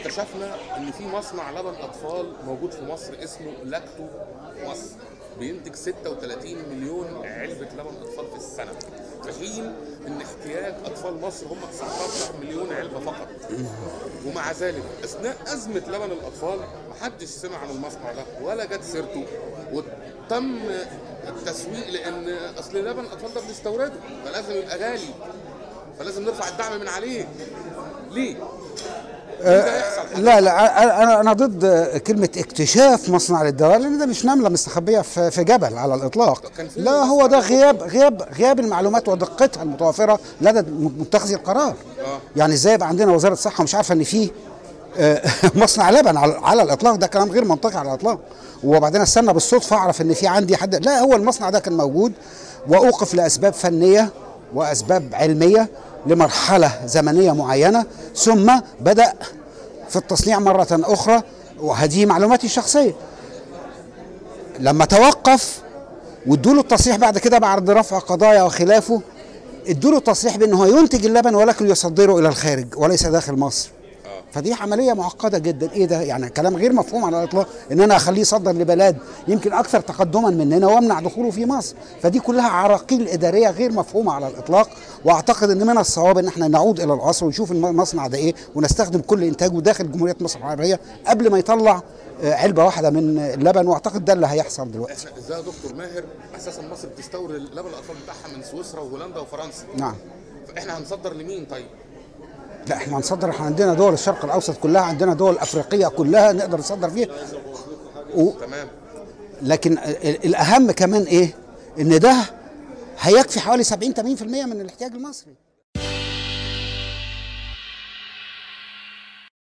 اكتشفنا ان في مصنع لبن اطفال موجود في مصر اسمه لاكتو مصر بينتج 36 مليون علبه لبن اطفال في السنه في حين ان احتياج اطفال مصر هم 19 مليون علبه فقط ومع ذلك اثناء ازمه لبن الاطفال محدش سمع عن المصنع ده ولا جت سيرته وتم التسويق لان اصل لبن الاطفال ده بنستورده فلازم يبقى غالي فلازم نرفع الدعم من عليه ليه؟ ليه ده يحصل؟ لا لا انا انا ضد كلمه اكتشاف مصنع للدواء لان ده مش نمله مستخبيه في في جبل على الاطلاق كان في لا هو ده غياب غياب غياب المعلومات ودقتها المتوفره لدى متخذي القرار آه. يعني ازاي يبقى عندنا وزاره صحه مش عارفه ان في آه، مصنع لبن على على الاطلاق ده كلام غير منطقي على الاطلاق وبعدين استنى بالصدفه اعرف ان في عندي حد لا هو المصنع ده كان موجود واوقف لاسباب فنيه واسباب علميه لمرحله زمنيه معينه ثم بدا في التصنيع مره اخرى وهذه معلوماتي الشخصيه لما توقف وادوا له التصريح بعد كده بعد رفع قضايا وخلافه ادوا له التصريح بان هو ينتج اللبن ولكن يصدره الى الخارج وليس داخل مصر فدي عمليه معقده جدا ايه ده يعني كلام غير مفهوم على الاطلاق ان انا اخليه يصدر لبلاد يمكن اكثر تقدما مننا وامنع دخوله في مصر فدي كلها عراقيل اداريه غير مفهومه على الاطلاق واعتقد ان من الصواب ان احنا نعود الى الاصل ونشوف المصنع ده ايه ونستخدم كل انتاجه داخل جمهوريه مصر العربيه قبل ما يطلع آه، علبه واحده من اللبن واعتقد ده اللي هيحصل دلوقتي احنا ازاي يا دكتور ماهر اساسا مصر بتستورد لبن الاطفال بتاعها من سويسرا وهولندا وفرنسا نعم فاحنا هنصدر لمين طيب؟ لا احنا هنصدر احنا عندنا دول الشرق الاوسط كلها عندنا دول افريقيه كلها نقدر نصدر فيها و... تمام لكن ال- الاهم كمان ايه ان ده هيكفي حوالي 70 80% من الاحتياج المصري